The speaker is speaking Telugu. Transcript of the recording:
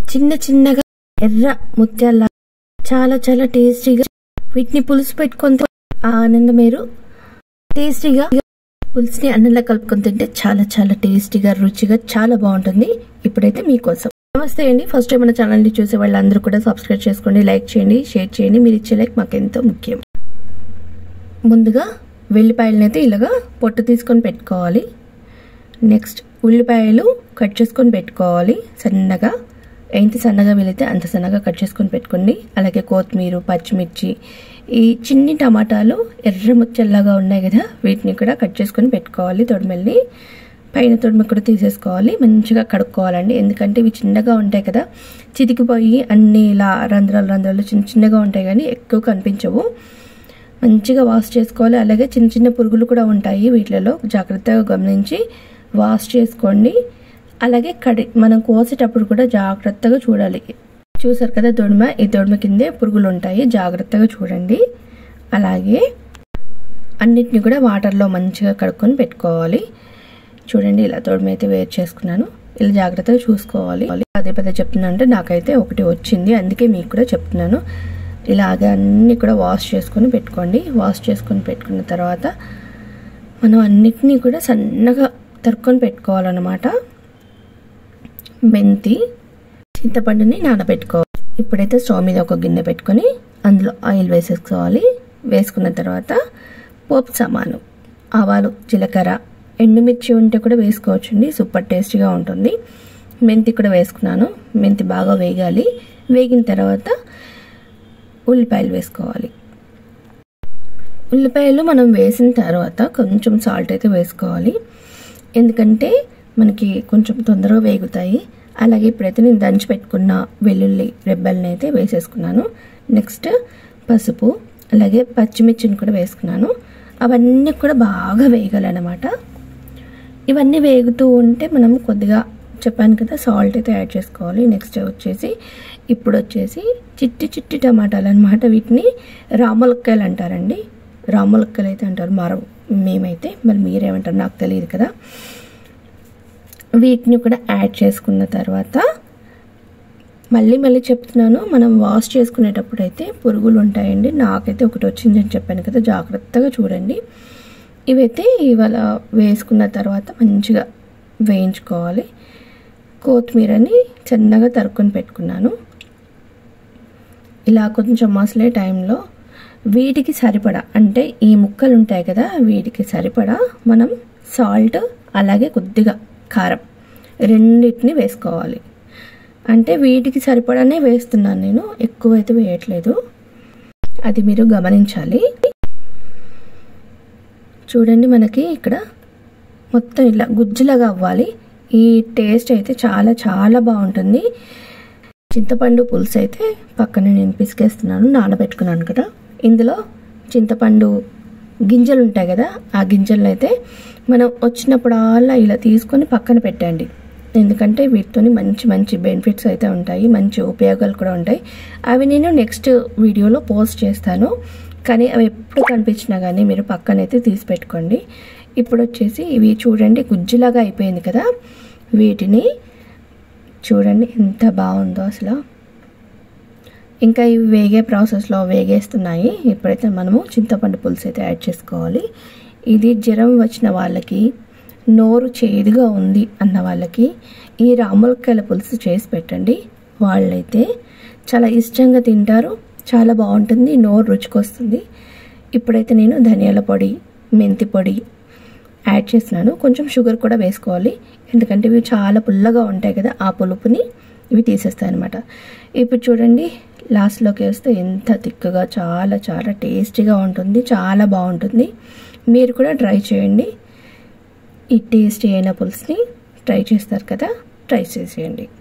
చిన్న చిన్నగా ఎర్ర ముత్యాల చాలా చాలా టేస్టీగా వీటిని పులుసు పెట్టుకొని తింటే ఆ ఆనందం మీరు టేస్టీగా పులుసుని అన్నంలో కలుపుకొని తింటే చాలా చాలా టేస్టీగా రుచిగా చాలా బాగుంటుంది ఇప్పుడైతే మీకోసం నమస్తే అండి ఫస్ట్ టైం మన ఛానల్ని చూసే వాళ్ళందరూ కూడా సబ్స్క్రైబ్ చేసుకోండి లైక్ చేయండి షేర్ చేయండి మీరు ఇచ్చే లైక్ మాకు ఎంతో ముఖ్యం ముందుగా వెల్లిపాయలను అయితే ఇలాగా పొట్టు తీసుకొని పెట్టుకోవాలి నెక్స్ట్ ఉల్లిపాయలు కట్ చేసుకొని పెట్టుకోవాలి సన్నగా ఎంత సన్నగా వీలైతే అంత సన్నగా కట్ చేసుకొని పెట్టుకోండి అలాగే కొత్తిమీర పచ్చిమిర్చి ఈ చిన్ని టమాటాలు ఎర్ర ముచ్చల్లాగా ఉన్నాయి కదా వీటిని కూడా కట్ చేసుకొని పెట్టుకోవాలి తొడిమెల్ని పైన తొడిమ కూడా తీసేసుకోవాలి మంచిగా కడుక్కోవాలండి ఎందుకంటే ఇవి చిన్నగా ఉంటాయి కదా చితికిపోయి అన్ని ఇలా రంధ్రాలు రంధ్రాలు చిన్న చిన్నగా ఉంటాయి కానీ ఎక్కువ కనిపించవు మంచిగా వాష్ చేసుకోవాలి అలాగే చిన్న చిన్న పురుగులు కూడా ఉంటాయి వీటిలలో జాగ్రత్తగా గమనించి వాష్ చేసుకోండి అలాగే కడి మనం కోసేటప్పుడు కూడా జాగ్రత్తగా చూడాలి చూసారు కదా దొడిమ ఈ దొడిమ కిందే పురుగులు ఉంటాయి జాగ్రత్తగా చూడండి అలాగే అన్నిటిని కూడా వాటర్లో మంచిగా కడుక్కొని పెట్టుకోవాలి చూడండి ఇలా తోడుమ అయితే వేరు చేసుకున్నాను ఇలా జాగ్రత్తగా చూసుకోవాలి అదే పదే చెప్తున్నాను అంటే నాకైతే ఒకటి వచ్చింది అందుకే మీకు కూడా చెప్తున్నాను ఇలాగే అన్నీ కూడా వాష్ చేసుకొని పెట్టుకోండి వాష్ చేసుకొని పెట్టుకున్న తర్వాత మనం అన్నిటినీ కూడా సన్నగా తరుక్కొని పెట్టుకోవాలన్నమాట మెంతి చింతపండుని నానబెట్టుకోవాలి ఇప్పుడైతే స్టవ్ మీద ఒక గిన్నె పెట్టుకొని అందులో ఆయిల్ వేసేసుకోవాలి వేసుకున్న తర్వాత పోపు సామాను ఆవాలు జీలకర్ర ఎండుమిర్చి ఉంటే కూడా వేసుకోవచ్చండి సూపర్ టేస్టీగా ఉంటుంది మెంతి కూడా వేసుకున్నాను మెంతి బాగా వేగాలి వేగిన తర్వాత ఉల్లిపాయలు వేసుకోవాలి ఉల్లిపాయలు మనం వేసిన తర్వాత కొంచెం సాల్ట్ అయితే వేసుకోవాలి ఎందుకంటే మనకి కొంచెం తొందరగా వేగుతాయి అలాగే ఇప్పుడైతే నేను దంచి పెట్టుకున్న వెల్లుల్లి రెబ్బల్ని అయితే వేసేసుకున్నాను నెక్స్ట్ పసుపు అలాగే పచ్చిమిర్చిని కూడా వేసుకున్నాను అవన్నీ కూడా బాగా వేగాలన్నమాట ఇవన్నీ వేగుతూ ఉంటే మనం కొద్దిగా చెప్పాను కదా సాల్ట్ అయితే యాడ్ చేసుకోవాలి నెక్స్ట్ వచ్చేసి ఇప్పుడు వచ్చేసి చిట్టి చిట్టి టమాటాలు అనమాట వీటిని రామలక్కాయలు అంటారండి రామలక్కాయలు అయితే అంటారు మర మేమైతే మరి మీరేమంటారు నాకు తెలియదు కదా వీటిని కూడా యాడ్ చేసుకున్న తర్వాత మళ్ళీ మళ్ళీ చెప్తున్నాను మనం వాష్ చేసుకునేటప్పుడు అయితే పురుగులు ఉంటాయండి నాకైతే ఒకటి వచ్చిందని చెప్పాను కదా జాగ్రత్తగా చూడండి ఇవైతే ఇవాళ వేసుకున్న తర్వాత మంచిగా వేయించుకోవాలి కొత్తిమీరని చిన్నగా తరుక్కొని పెట్టుకున్నాను ఇలా కొంచెం మసలే టైంలో వీటికి సరిపడా అంటే ఈ ముక్కలు ఉంటాయి కదా వీటికి సరిపడా మనం సాల్ట్ అలాగే కొద్దిగా కారం రెండింటిని వేసుకోవాలి అంటే వీటికి సరిపడానే వేస్తున్నాను నేను ఎక్కువైతే వేయట్లేదు అది మీరు గమనించాలి చూడండి మనకి ఇక్కడ మొత్తం ఇలా గుజ్జులాగా అవ్వాలి ఈ టేస్ట్ అయితే చాలా చాలా బాగుంటుంది చింతపండు పులుసు అయితే పక్కన నేను పిసికేస్తున్నాను నానబెట్టుకున్నాను కదా ఇందులో చింతపండు గింజలు ఉంటాయి కదా ఆ గింజలను అయితే మనం వచ్చినప్పుడల్లా ఇలా తీసుకొని పక్కన పెట్టండి ఎందుకంటే వీటితోని మంచి మంచి బెనిఫిట్స్ అయితే ఉంటాయి మంచి ఉపయోగాలు కూడా ఉంటాయి అవి నేను నెక్స్ట్ వీడియోలో పోస్ట్ చేస్తాను కానీ అవి ఎప్పుడు కనిపించినా కానీ మీరు పక్కనైతే తీసి పెట్టుకోండి ఇప్పుడు వచ్చేసి ఇవి చూడండి గుజ్జులాగా అయిపోయింది కదా వీటిని చూడండి ఎంత బాగుందో అసలు ఇంకా ఇవి వేగే ప్రాసెస్లో వేగేస్తున్నాయి ఇప్పుడైతే మనము చింతపండు పులుసు అయితే యాడ్ చేసుకోవాలి ఇది జ్వరం వచ్చిన వాళ్ళకి నోరు చేదుగా ఉంది అన్న వాళ్ళకి ఈ రాములకాయల పులుసు చేసి పెట్టండి వాళ్ళైతే చాలా ఇష్టంగా తింటారు చాలా బాగుంటుంది నోరు రుచికొస్తుంది ఇప్పుడైతే నేను ధనియాల పొడి మెంతి పొడి యాడ్ చేస్తున్నాను కొంచెం షుగర్ కూడా వేసుకోవాలి ఎందుకంటే ఇవి చాలా పుల్లగా ఉంటాయి కదా ఆ పులుపుని ఇవి తీసేస్తాయి అనమాట ఇప్పుడు చూడండి లాస్ట్లోకి వేస్తే ఎంత తిక్కగా చాలా చాలా టేస్టీగా ఉంటుంది చాలా బాగుంటుంది మీరు కూడా ట్రై చేయండి ఈ టేస్టీ అయిన పులుసుని ట్రై చేస్తారు కదా ట్రై చేసేయండి